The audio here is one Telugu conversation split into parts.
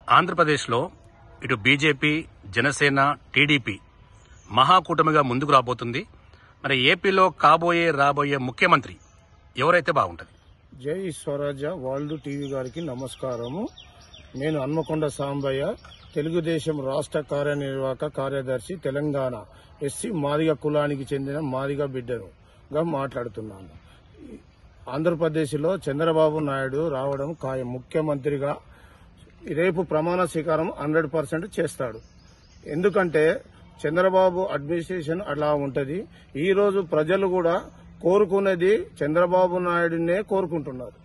ఆంధ్రప్రదేశ్లో ఇటు బీజేపీ జనసేన టీడీపీ మహాకూటమిగా ముందుకు రాబోతుంది మరి ఏపీలో కాబోయే రాబోయే ముఖ్యమంత్రి ఎవరైతే బాగుంటుంది జై స్వరాజ్య వరల్డ్ టీవీ గారికి నమస్కారము నేను హన్మకొండ సాంబయ్య తెలుగుదేశం రాష్ట్ర కార్యనిర్వాహక కార్యదర్శి తెలంగాణ ఎస్సీ మాదిగ కులానికి చెందిన మాదిగ బిడ్డనుగా మాట్లాడుతున్నాను ఆంధ్రప్రదేశ్లో చంద్రబాబు నాయుడు రావడం ఖాయం ముఖ్యమంత్రిగా రేపు ప్రమాణ స్వీకారం హండ్రెడ్ పర్సెంట్ చేస్తాడు ఎందుకంటే చంద్రబాబు అడ్మినిస్ట్రేషన్ అలా ఉంటది ఈ రోజు ప్రజలు కూడా కోరుకునేది చంద్రబాబు నాయుడునే కోరుకుంటున్నారు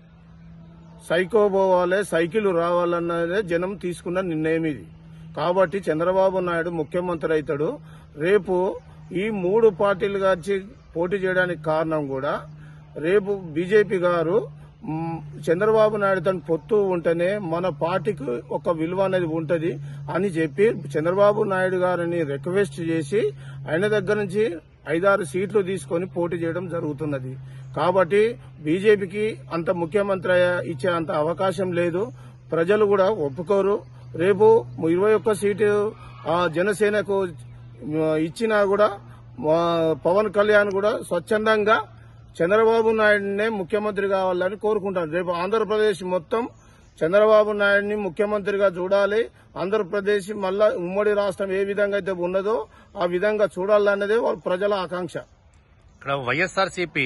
సైకో పోవాలి సైకిల్ రావాలన్నదే జనం తీసుకున్న నిర్ణయం ఇది కాబట్టి చంద్రబాబు నాయుడు ముఖ్యమంత్రి అవుతాడు రేపు ఈ మూడు పార్టీలు వచ్చి పోటీ చేయడానికి కారణం కూడా రేపు బీజేపీ గారు మ్, చంద్రబాబు నాయుడు తన పొత్తు ఉంటేనే మన పార్టీకి ఒక విలువ అనేది ఉంటది అని చెప్పి చంద్రబాబు నాయుడు గారిని రిక్వెస్ట్ చేసి ఆయన దగ్గర నుంచి ఐదారు సీట్లు తీసుకొని పోటీ చేయడం జరుగుతున్నది కాబట్టి బీజేపీకి అంత ముఖ్యమంత్రి అయ్యే- ఇచ్చే అంత అవకాశం లేదు ప్రజలు కూడా ఒప్పుకోరు రేపు ఇరవై ఒక్క సీటు ఆ జనసేనకు ఆ, ఇచ్చినా కూడా మా పవన్ కళ్యాణ్ కూడా స్వచ్ఛందంగా చంద్రబాబు నాయుడునే ముఖ్యమంత్రి కావాలని కోరుకుంటాను రేపు ఆంధ్రప్రదేశ్ మొత్తం చంద్రబాబు నాయుడిని ముఖ్యమంత్రిగా చూడాలి ఆంధ్రప్రదేశ్ మళ్ళా ఉమ్మడి రాష్ట్రం ఏ విధంగా అయితే ఉన్నదో ఆ విధంగా చూడాలన్నదే వాళ్ళ ప్రజల ఆకాంక్ష ఇక్కడ వైఎస్ఆర్సీపీ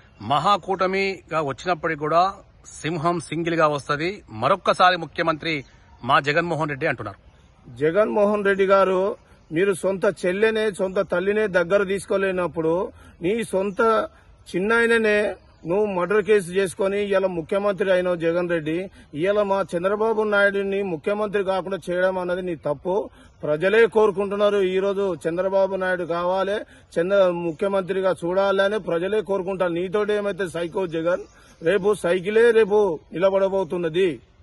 మహాకూటమిగా వచ్చినప్పటికీ కూడా సింహం సింగిల్ గా వస్తుంది మరొక్కసారి ముఖ్యమంత్రి మా జగన్మోహన్ రెడ్డి అంటున్నారు జగన్మోహన్ రెడ్డి గారు మీరు సొంత చెల్లెనే సొంత తల్లినే దగ్గర తీసుకోలేనప్పుడు నీ సొంత చిన్నాయననే నువ్వు మర్డర్ కేసు చేసుకొని ఇలా ముఖ్యమంత్రి అయినావు జగన్ రెడ్డి ఇవాళ మా చంద్రబాబు నాయుడిని ముఖ్యమంత్రి కాకుండా చేయడం అన్నది నీ తప్పు ప్రజలే కోరుకుంటున్నారు ఈ రోజు చంద్రబాబు నాయుడు కావాలి చంద్ర ముఖ్యమంత్రిగా చూడాలని ప్రజలే కోరుకుంటారు నీతోటి ఏమైతే సైకో జగన్ రేపు సైకిలే రేపు నిలబడబోతున్నది